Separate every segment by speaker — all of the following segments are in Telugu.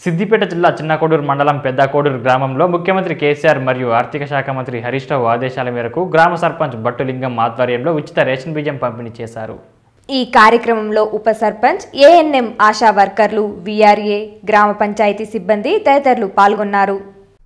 Speaker 1: సిద్దిపేట జిల్లా చిన్నకోడూరు మండలం పెద్ద కోడూరు గ్రామంలో ముఖ్యమంత్రి కేసీఆర్ మరియు ఆర్థిక శాఖ మంత్రి హరీష్ రావు ఆదేశాల మేరకు గ్రామ సర్పంచ్ బట్టులింగం ఆధ్వర్యంలో ఉచిత రేషన్ బియ్యం పంపిణీ చేశారు
Speaker 2: ఈ కార్యక్రమంలో ఉప సర్పంచ్ ఏఎన్ఎం ఆశా వర్కర్లు విఆర్ఏ గ్రామ పంచాయతీ సిబ్బంది తదితరులు పాల్గొన్నారు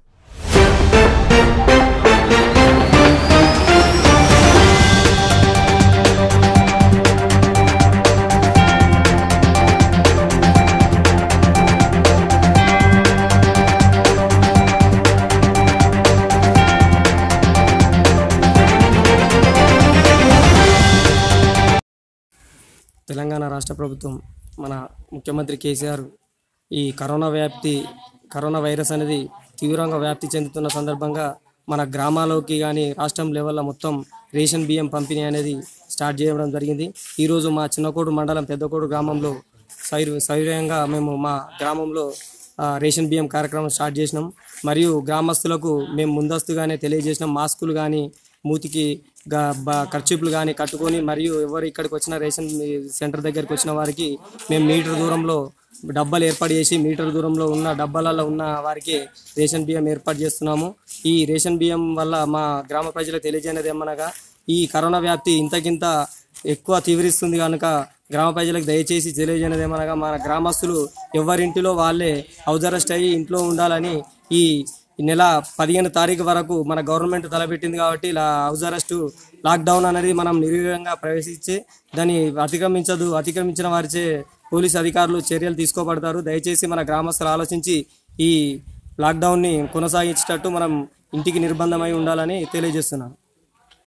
Speaker 3: తెలంగాణ రాష్ట్ర ప్రభుత్వం మన ముఖ్యమంత్రి కేసీఆర్ ఈ కరోనా వ్యాప్తి కరోనా వైరస్ అనేది తీవ్రంగా వ్యాప్తి చెందుతున్న సందర్భంగా మన గ్రామాలోకి కానీ రాష్ట్రం లెవెల్లో మొత్తం రేషన్ బియ్యం పంపిణీ అనేది స్టార్ట్ చేయడం జరిగింది ఈరోజు మా చిన్నకోడు మండలం పెద్దకోడు గ్రామంలో సైర్ సౌర్యంగా మేము మా గ్రామంలో ఆ, రేషన్ బియ్యం కార్యక్రమం స్టార్ట్ చేసినాం మరియు గ్రామస్తులకు మేము ముందస్తుగానే తెలియజేసినాం మాస్కులు కానీ మూతికి గా- బ- ఖర్చీపులు కానీ కట్టుకొని మరియు ఎవరు ఇక్కడికి వచ్చిన రేషన్ సెంటర్ దగ్గరికి వచ్చిన వారికి మేము మీటర్ దూరంలో డబ్బాలు ఏర్పాటు చేసి మీటర్ దూరంలో ఉన్న డబ్బాలలో ఉన్న వారికి రేషన్ బియ్యం ఏర్పాటు చేస్తున్నాము ఈ రేషన్ బియ్యం వల్ల మా గ్రామ ప్రజలకు తెలియజేయనది ఏమనగా ఈ కరోనా వ్యాప్తి ఇంతకింత ఎక్కువ తీవ్రిస్తుంది కనుక గ్రామ ప్రజలకు దయచేసి తెలియజేయనది ఏమనగా మన గ్రామస్తులు ఎవరింటిలో వాళ్ళే హౌస్ అరెస్ట్ అయ్యి ఇంట్లో ఉండాలని ఈ ఈ నెల పదిహేను తారీఖు వరకు మన గవర్నమెంట్ తలపెట్టింది కాబట్టి ఇలా హౌస్ అరెస్ట్ లాక్డౌన్ అనేది మనం నిర్వీర్యంగా ప్రవేశించి దాన్ని అతిక్రమించదు అతిక్రమించిన వారిచే పోలీస్ అధికారులు చర్యలు తీసుకోబడతారు దయచేసి మన గ్రామస్తులు ఆలోచించి ఈ లాక్డౌన్ని కొనసాగించేటట్టు మనం ఇంటికి నిర్బంధమై ఉండాలని తెలియజేస్తున్నాను